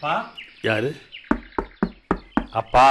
அப்பா யாரு அப்பா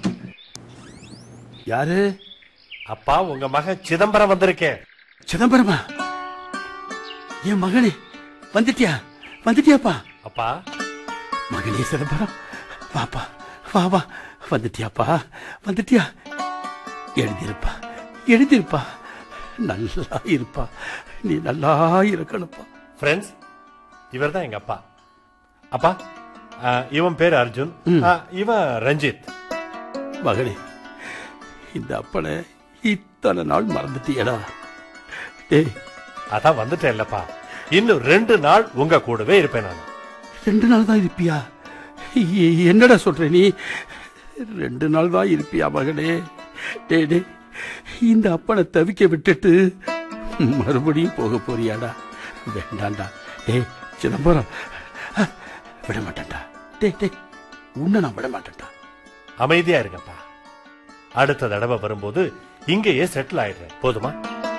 யாரு அப்பா உங்க மகன் சிதம்பரம் வந்திருக்கேன் சிதம்பரமா என் மகனே வந்துட்டியா வந்துட்டியாப்பா அப்பா மகனே சிதம்பரம் வாப்பா வா வா வந்துட்டியாப்பா வந்துட்டியா எழுதிருப்பா எழுதிருப்பா நல்லா இருப்பா நீ நல்லா இருக்கணும்ப்பா ஃப்ரெண்ட்ஸ் இவர் தான் எங்க அப்பா அப்பா ஆ, இவன் பேர் அர்ஜுன் ஆ, இவன் ரஞ்சித் மகனே இந்த அப்பனை இத்தனை நாள் மறந்துட்டியடா டேய் அதான் வந்துட்டேன் இல்லப்பா இன்னும் ரெண்டு நாள் உங்க கூடவே இருப்பேன் நான் ரெண்டு நாள் தான் இருப்பியா எ- என்னடா சொல்ற நீ ரெண்டு நாள் தான் இருப்பியா மகனே டே டே இந்த அப்பனை தவிக்க விட்டுட்டு மறுபடியும் போக போறியாடா வேண்டாண்டா டேய் சிதம்பரம் அஹ், விட மாட்டேன்டா டேய் டேய் உன்னை நான் விட மாட்டேன்டா அமைதியா இருங்கப்பா அடுத்த தடவை வரும்போது இங்கேயே செட்டில் ஆயிடுறேன் போதுமா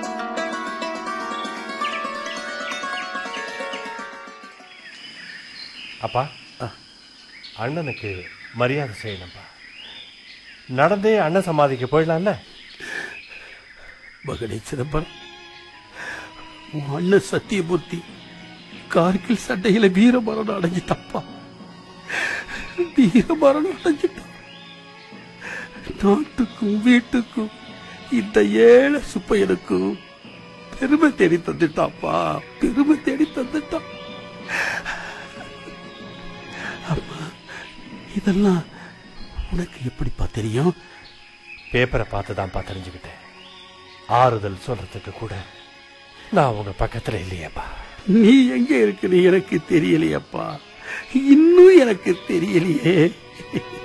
அப்பா அண்ணனுக்கு மரியாதை செய்யணும்ப்பா நடந்தே அண்ணன் சமாதிக்கு போயிடலாம்ல மகனே சிதம்பரம் உன் அண்ணன் சத்தியமூர்த்தி கார்கில் சண்டையில வீரமரணம் அடைஞ்சிட்டப்பா வீரமரணம் அடைஞ்சிட்டான் நாட்டுக்கும் வீட்டுக்கும் இந்த ஏழை சுப்பையனுக்கும் பெருமை தேடி தந்துட்டாப்பா பெருமை தேடி தந்துட்டான் அம்மா இதெல்லாம் உனக்கு எப்படிப்பா தெரியும் பேப்பரை பார்த்து தான்ப்பா தெரிஞ்சுக்கிட்டேன் ஆறுதல் சொல்றதுக்கு கூட நான் உங்க பக்கத்துல இல்லையேப்பா நீ எங்க இருக்கிற எனக்கு தெரியலையப்பா இன்னும் எனக்கு தெரியலையே